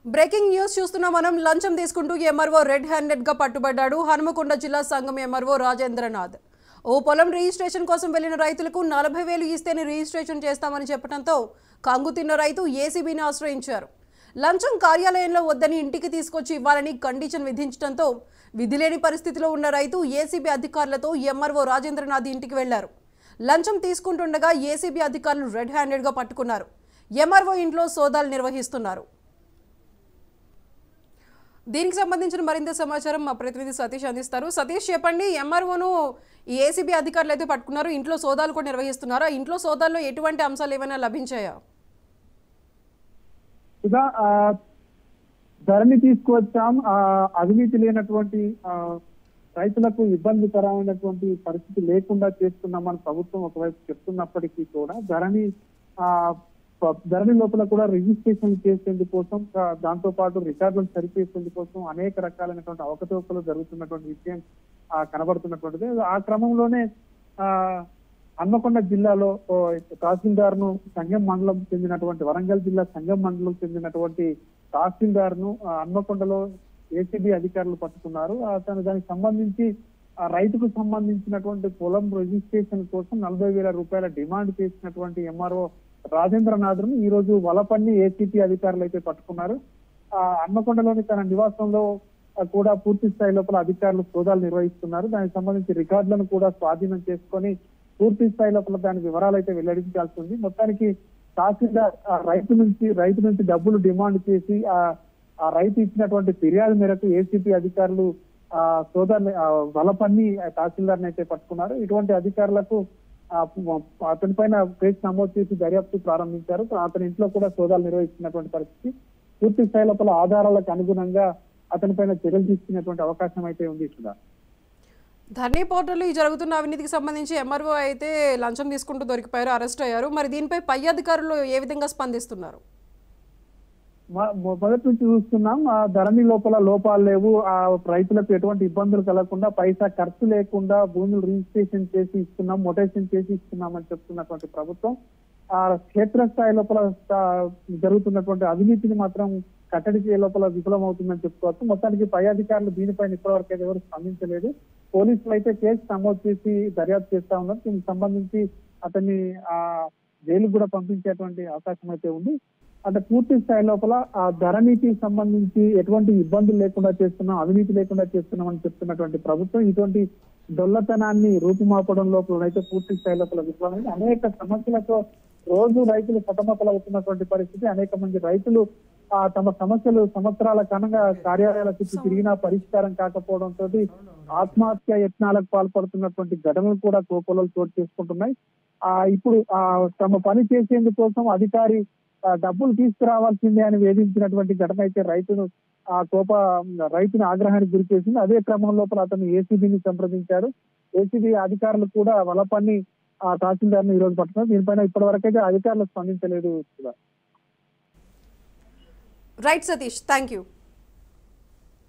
Breaking news చూస్తున్న మనం లంచం తీసుకుంటూ ఎంఆర్ఓ రెడ్ హ్యాండెడ్ గా పట్టుబడ్డాడు హనుమకొండ జిల్లా సంఘం ఎంఆర్ఓ రాజేంద్రనాథ్ ఓ పొలం రిజిస్ట్రేషన్ కోసం వెళ్లిన రైతులకు నలభై వేలు ఇస్తేనే రిజిస్ట్రేషన్ చేస్తామని చెప్పడంతో కంగుతిన్న రైతు ఏసీబీని ఆశ్రయించారు లంచం కార్యాలయంలో వద్దని ఇంటికి తీసుకొచ్చి ఇవ్వాలని కండిషన్ విధించడంతో విధిలేని పరిస్థితిలో ఉన్న రైతు ఏసీబీ అధికారులతో ఎంఆర్ఓ రాజేంద్రనాథ్ ఇంటికి వెళ్లారు లంచం తీసుకుంటుండగా ఏసీబీ అధికారులు రెడ్ హ్యాండెడ్గా పట్టుకున్నారు ఎంఆర్ఓ ఇంట్లో సోదాలు నిర్వహిస్తున్నారు దీనికి సంబంధించిన మరింత సమాచారం మా ప్రతినిధి సతీష్ అందిస్తారు సతీష్ చెప్పండి ఎంఆర్ఓను ఈ ఏసీబీ అధికారులు అయితే పట్టుకున్నారు ఇంట్లో సోదాలు కూడా నిర్వహిస్తున్నారు ఆ ఇంట్లో సోదాల్లో ఎటువంటి అంశాలు ఏమైనా లభించాయా ఇక ఆ, ధరని తీసుకువచ్చాం ఆ, అవినీతి లేనటువంటి ఆ, రైతులకు ఇబ్బందికరమైనటువంటి పరిస్థితి లేకుండా చేస్తున్నామని ప్రభుత్వం ఒకవైపు చెప్తున్నప్పటికీ కూడా ధరని ఆ ప- ధరణి లోపల కూడా రిజిస్ట్రేషన్ చేసేందుకోసం ఆ, దాంతో పాటు రికార్డులను సరిచేసేందుకోసం అనేక రకాలైనటువంటి అవకతవకలు జరుగుతున్నటువంటి విషయం ఆ, కనబడుతున్నటువంటిది ఆ క్రమంలోనే ఆ హన్మకొండ జిల్లాలో ఓ తహసీల్దార్ ను సంగం మండలం చెందినటువంటి వరంగల్ జిల్లా సంగం మండలం చెందినటువంటి తహసీల్దార్ ను ఆ, హన్మకొండలో ఏసీబీ అధికారులు పట్టుకున్నారు అతను దానికి సంబంధించి ఆ రైతుకు సంబంధించినటువంటి పొలం రిజిస్ట్రేషన్ కోసం నలభై వేల రూపాయల డిమాండ్ చేసినటువంటి ఎంఆర్ఓ రాజేంద్రనాథ్ ను ఈ రోజు వలపల్లి ఏసీపీ అధికారులు అయితే పట్టుకున్నారు ఆ హన్మకొండలోని తన నివాసంలో ఆ, కూడా పూర్తి స్థాయి లోపల అధికారులు సోదాలు నిర్వహిస్తున్నారు దానికి సంబంధించి రికార్డులను కూడా స్వాధీనం చేసుకొని పూర్తి స్థాయి లోపల దాని వివరాలు అయితే వెల్లడించాల్సి ఉంది మొత్తానికి తహసీల్దార్ ఆ రైతు నుంచి రైతు నుంచి డబ్బులు డిమాండ్ చేసి ఆ ఆ రైతు ఇచ్చినటువంటి ఫిర్యాదు మేరకు ఏసీపీ అధికారులు ఆ సోదరుని ఆ వలపన్ని తహసీల్దార్ని అయితే పట్టుకున్నారు ఇటువంటి అధికారులకు ఆ, అతని పైన కేసు నమోదు చేసి దర్యాప్తు ప్రారంభించారు అతని ఇంట్లో కూడా సోదాలు నిర్వహిస్తున్నటువంటి పరిస్థితి పూర్తి స్థాయి లోపల ఆధారాలకు అనుగుణంగా అతని పైన చర్యలు తీసుకునేటువంటి అవకాశం అయితే ఉంది సుధా ధర్నీ పోర్టల్ ఈ జరుగుతున్న అవినీతికి సంబంధించి ఎంఆర్ఓ అయితే లంచం తీసుకుంటూ దొరికిపోయారు అరెస్ట్ అయ్యారు మరి దీనిపై పై అధికారులు ఏ విధంగా స్పందిస్తున్నారు మ- మొ- మొదటి నుంచి చూస్తున్నాం ఆ ధరణి లోపల లోపాలు లేవు ఆ రైతులకు ఎటువంటి ఇబ్బందులు కలగకుండా పైసా ఖర్చు లేకుండా భూములు రిజిస్ట్రేషన్ చేసి ఇస్తున్నాం మొటేషన్ చేసి ఇస్తున్నాం అని చెప్తున్నటువంటి ప్రభుత్వం ఆ క్షేత్రస్థాయి లోపల ఆ, జరుగుతున్నటువంటి అవినీతిని మాత్రం కట్టడి చేయ లోపల విఫలమవుతుందని చెప్పుకోవచ్చు మొత్తానికి పై అధికారులు దీనిపైన ఇప్పటివరకు అయితే ఎవరు స్పందించలేదు పోలీసులు అయితే కేసు నమోదు చేసి దర్యాప్తు చేస్తా ఉన్నారు దీనికి సంబంధించి అతన్ని ఆ జైలుకు కూడా పంపించేటువంటి అవకాశం అయితే ఉంది అంటే పూర్తి స్థాయి లోపల ఆ ధరణికి సంబంధించి ఎటువంటి ఇబ్బందులు లేకుండా చేస్తున్నాం అవినీతి లేకుండా చేస్తున్నాం అని చెప్తున్నటువంటి ప్రభుత్వం ఇటువంటి దొల్లతనాన్ని రూపుమాపడం లోపల అయితే పూర్తి స్థాయి లోపల విఫలమైంది అనేక సమస్యలతో రోజు రైతులు సతమతలవుతున్నటువంటి పరిస్థితి అనేక మంది రైతులు ఆ తమ సమస్యలు సంవత్సరాల కనంగా కార్యాలయాల చుట్టూ తిరిగినా పరిష్కారం కాకపోవడంతో ఆత్మహత్య యత్నాలకు పాల్పడుతున్నటువంటి ఘటనలు కూడా కోపలు చోటు చేసుకుంటున్నాయి ఆ ఇప్పుడు ఆ తమ పని చేసేందుకోసం అధికారి ఆ, డబ్బులు తీసుకురావాల్సిందే అని వేధించినటువంటి ఘటన అయితే రైతును ఆ కోప రైతుని ఆగ్రహానికి గురి చేసింది అదే క్రమం లోపల అతను ఏసీబీని సంప్రదించారు ఏసీబీ అధికారులు కూడా వలపన్ని ఆ తహసీల్దార్ని ఈ రోజు పట్టుకున్నారు దీనిపైన ఇప్పటి వరకైతే అధికారులు స్పందించలేదు Sudha. Right Satish thank you